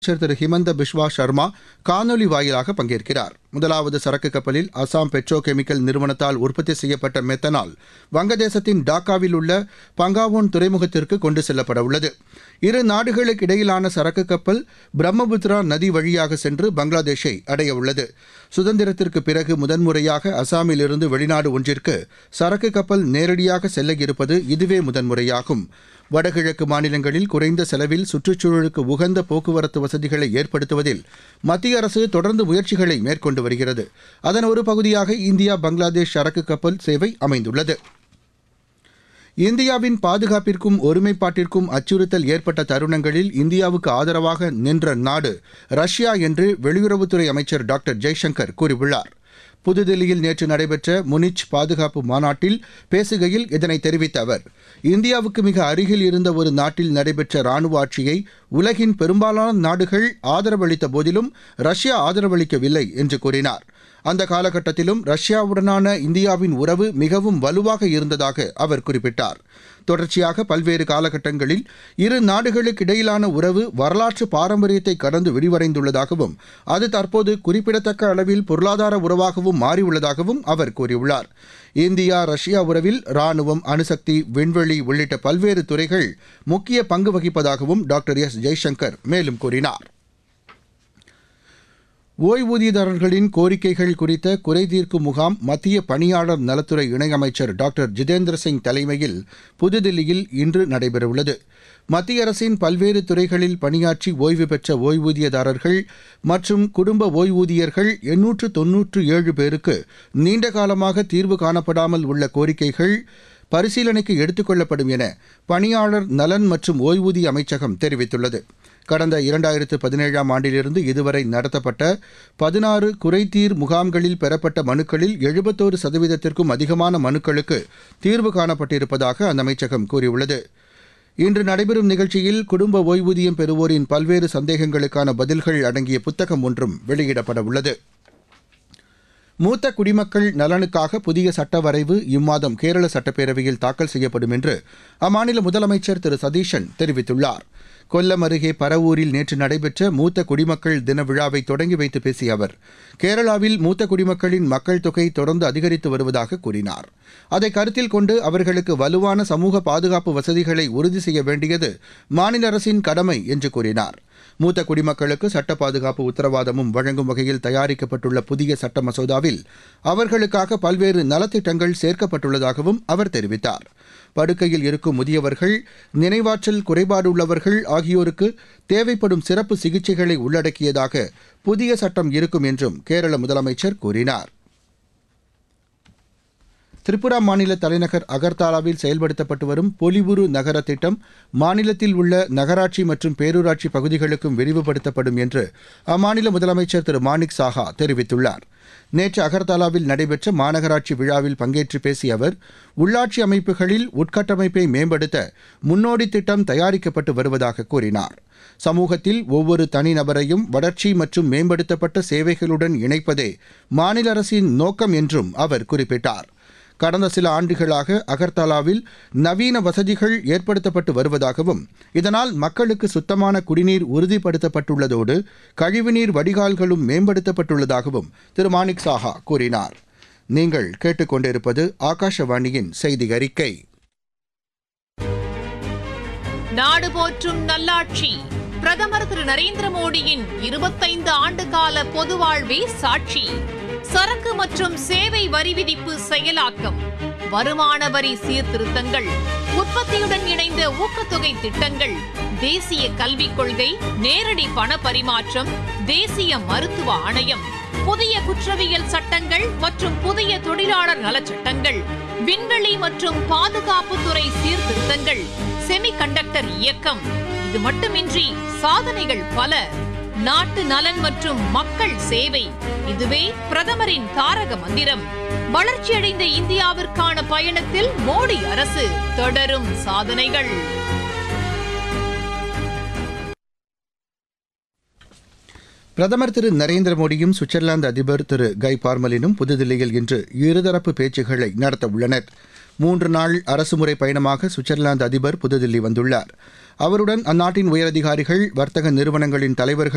அமைச்சர் திரு ஹிமந்த பிஸ்வா சர்மா காணொலி வாயிலாக பங்கேற்கிறார் முதலாவது சரக்கு கப்பலில் அசாம் பெட்ரோ கெமிக்கல் நிறுவனத்தால் உற்பத்தி செய்யப்பட்ட மெத்தனால் வங்கதேசத்தின் டாக்காவில் உள்ள பங்காவோன் துறைமுகத்திற்கு கொண்டு செல்லப்பட உள்ளது இரு நாடுகளுக்கு இடையிலான சரக்கு கப்பல் பிரம்மபுத்திரா நதி வழியாக சென்று பங்களாதேஷை அடைய உள்ளது சுதந்திரத்திற்கு பிறகு முதன்முறையாக அசாமிலிருந்து வெளிநாடு ஒன்றிற்கு சரக்கு கப்பல் நேரடியாக செல்ல இருப்பது இதுவே முதன்முறையாகும் வடகிழக்கு மாநிலங்களில் குறைந்த செலவில் சுற்றுச்சூழலுக்கு உகந்த போக்குவரத்து வசதிகளை ஏற்படுத்துவதில் மத்திய அரசு தொடர்ந்து முயற்சிகளை மேற்கொண்டு வருகிறது அதன் ஒரு பகுதியாக இந்தியா பங்களாதேஷ் சரக்கு கப்பல் சேவை அமைந்துள்ளது இந்தியாவின் பாதுகாப்பிற்கும் ஒருமைப்பாட்டிற்கும் அச்சுறுத்தல் ஏற்பட்ட தருணங்களில் இந்தியாவுக்கு ஆதரவாக நின்ற நாடு ரஷ்யா என்று வெளியுறவுத்துறை அமைச்சர் டாக்டர் ஜெய்சங்கர் கூறியுள்ளார் புதுதில்லியில் நேற்று நடைபெற்ற முனிச் பாதுகாப்பு மாநாட்டில் பேசுகையில் இதனை தெரிவித்த அவர் இந்தியாவுக்கு மிக அருகில் இருந்த ஒரு நாட்டில் நடைபெற்ற ராணுவ ஆட்சியை உலகின் பெரும்பாலான நாடுகள் ஆதரவளித்த போதிலும் ரஷ்யா ஆதரவளிக்கவில்லை என்று கூறினார் அந்த காலகட்டத்திலும் ரஷ்யாவுடனான இந்தியாவின் உறவு மிகவும் வலுவாக இருந்ததாக அவர் குறிப்பிட்டார் தொடர்ச்சியாக பல்வேறு காலகட்டங்களில் இரு நாடுகளுக்கு இடையிலான உறவு வரலாற்று பாரம்பரியத்தை கடந்து விரிவடைந்துள்ளதாகவும் அது தற்போது குறிப்பிடத்தக்க அளவில் பொருளாதார உறவாகவும் மாறியுள்ளதாகவும் அவர் கூறியுள்ளார் இந்தியா ரஷ்யா உறவில் ராணுவம் அணுசக்தி விண்வெளி உள்ளிட்ட பல்வேறு துறைகள் முக்கிய பங்கு வகிப்பதாகவும் டாக்டர் எஸ் ஜெய்சங்கர் மேலும் கூறினார் ஓய்வூதியதாரர்களின் கோரிக்கைகள் குறித்த குறைதீர்க்கும் முகாம் மத்திய பணியாளர் நலத்துறை இணையமைச்சர் டாக்டர் ஜிதேந்திர சிங் தலைமையில் புதுதில்லியில் இன்று நடைபெறவுள்ளது மத்திய அரசின் பல்வேறு துறைகளில் பணியாற்றி ஓய்வு பெற்ற ஓய்வூதியதாரர்கள் மற்றும் குடும்ப ஓய்வூதியர்கள் எண்ணூற்று தொன்னூற்று ஏழு பேருக்கு நீண்ட காலமாக தீர்வு காணப்படாமல் உள்ள கோரிக்கைகள் பரிசீலனைக்கு எடுத்துக் கொள்ளப்படும் என பணியாளர் நலன் மற்றும் ஓய்வூதிய அமைச்சகம் தெரிவித்துள்ளது கடந்த இரண்டாயிரத்து பதினேழாம் ஆண்டிலிருந்து இதுவரை நடத்தப்பட்ட பதினாறு குறைதீர் முகாம்களில் பெறப்பட்ட மனுக்களில் எழுபத்தோரு சதவீதத்திற்கும் அதிகமான மனுக்களுக்கு தீர்வு காணப்பட்டிருப்பதாக அந்த அமைச்சகம் கூறியுள்ளது இன்று நடைபெறும் நிகழ்ச்சியில் குடும்ப ஓய்வூதியம் பெறுவோரின் பல்வேறு சந்தேகங்களுக்கான பதில்கள் அடங்கிய புத்தகம் ஒன்றும் வெளியிடப்பட உள்ளது மூத்த குடிமக்கள் நலனுக்காக புதிய சட்ட வரைவு இம்மாதம் கேரள சட்டப்பேரவையில் தாக்கல் செய்யப்படும் என்று அம்மாநில முதலமைச்சர் திரு சதீஷன் தெரிவித்துள்ளார் கொல்லம் அருகே பரவூரில் நேற்று நடைபெற்ற மூத்த குடிமக்கள் தின விழாவை தொடங்கி வைத்து பேசிய அவர் கேரளாவில் மூத்த குடிமக்களின் மக்கள் தொகை தொடர்ந்து அதிகரித்து வருவதாக கூறினார் அதை கருத்தில் கொண்டு அவர்களுக்கு வலுவான சமூக பாதுகாப்பு வசதிகளை உறுதி செய்ய வேண்டியது மாநில அரசின் கடமை என்று கூறினார் மூத்த குடிமக்களுக்கு சட்ட பாதுகாப்பு உத்தரவாதமும் வழங்கும் வகையில் தயாரிக்கப்பட்டுள்ள புதிய சட்ட மசோதாவில் அவர்களுக்காக பல்வேறு நலத்திட்டங்கள் சேர்க்கப்பட்டுள்ளதாகவும் அவர் தெரிவித்தார் படுக்கையில் இருக்கும் முதியவர்கள் நினைவாற்றல் குறைபாடு உள்ளவர்கள் ஆகியோருக்கு தேவைப்படும் சிறப்பு சிகிச்சைகளை உள்ளடக்கியதாக புதிய சட்டம் இருக்கும் என்றும் கேரள முதலமைச்சர் கூறினார் திரிபுரா மாநில தலைநகர் அகர்தாலாவில் செயல்படுத்தப்பட்டு வரும் பொலிவுரு நகர திட்டம் மாநிலத்தில் உள்ள நகராட்சி மற்றும் பேரூராட்சி பகுதிகளுக்கும் விரிவுபடுத்தப்படும் என்று அம்மாநில முதலமைச்சர் திரு மாணிக் சாஹா தெரிவித்துள்ளார் நேற்று அகர்தாலாவில் நடைபெற்ற மாநகராட்சி விழாவில் பங்கேற்று பேசிய அவர் உள்ளாட்சி அமைப்புகளில் உட்கட்டமைப்பை மேம்படுத்த முன்னோடி திட்டம் தயாரிக்கப்பட்டு வருவதாக கூறினார் சமூகத்தில் ஒவ்வொரு தனிநபரையும் வளர்ச்சி மற்றும் மேம்படுத்தப்பட்ட சேவைகளுடன் இணைப்பதே மாநில அரசின் நோக்கம் என்றும் அவர் குறிப்பிட்டார் கடந்த சில ஆண்டுகளாக அகர்தலாவில் நவீன வசதிகள் ஏற்படுத்தப்பட்டு வருவதாகவும் இதனால் மக்களுக்கு சுத்தமான குடிநீர் உறுதிப்படுத்தப்பட்டுள்ளதோடு கழிவுநீர் வடிகால்களும் மேம்படுத்தப்பட்டுள்ளதாகவும் திரு மாணிக் சாஹா கூறினார் நீங்கள் கேட்டுக்கொண்டிருப்பது ஆகாஷவாணியின் செய்தி அறிக்கை நாடு போற்றும் நல்லாட்சி பிரதமர் திரு நரேந்திர மோடியின் இருபத்தைந்து ஆண்டு கால பொது வாழ்வே சாட்சி சரக்கு மற்றும் சேவை வரி விதிப்பு செயலாக்கம் வருமான வரி சீர்திருத்தங்கள் உற்பத்தியுடன் இணைந்த ஊக்கத்தொகை திட்டங்கள் தேசிய கல்விக் கொள்கை நேரடி பண பரிமாற்றம் தேசிய மருத்துவ ஆணையம் புதிய குற்றவியல் சட்டங்கள் மற்றும் புதிய தொழிலாளர் நலச்சட்டங்கள் விண்வெளி மற்றும் பாதுகாப்புத்துறை சீர்திருத்தங்கள் செமிகண்டக்டர் இயக்கம் இது மட்டுமின்றி சாதனைகள் பல நாட்டு நலன் மற்றும் மக்கள் சேவை இதுவே பிரதமரின் தாரக மந்திரம் வளர்ச்சியடைந்த இந்தியாவிற்கான பயணத்தில் மோடி அரசு தொடரும் சாதனைகள் பிரதமர் திரு நரேந்திர மோடியும் சுவிட்சர்லாந்து அதிபர் திரு கை பார்மலினும் புதுதில்லியில் இன்று இருதரப்பு பேச்சுக்களை நடத்த உள்ளனர் மூன்று நாள் அரசுமுறை பயணமாக சுவிட்சர்லாந்து அதிபர் புதுதில்லி வந்துள்ளார் அவருடன் அந்நாட்டின் உயரதிகாரிகள் வர்த்தக நிறுவனங்களின் தலைவர்கள்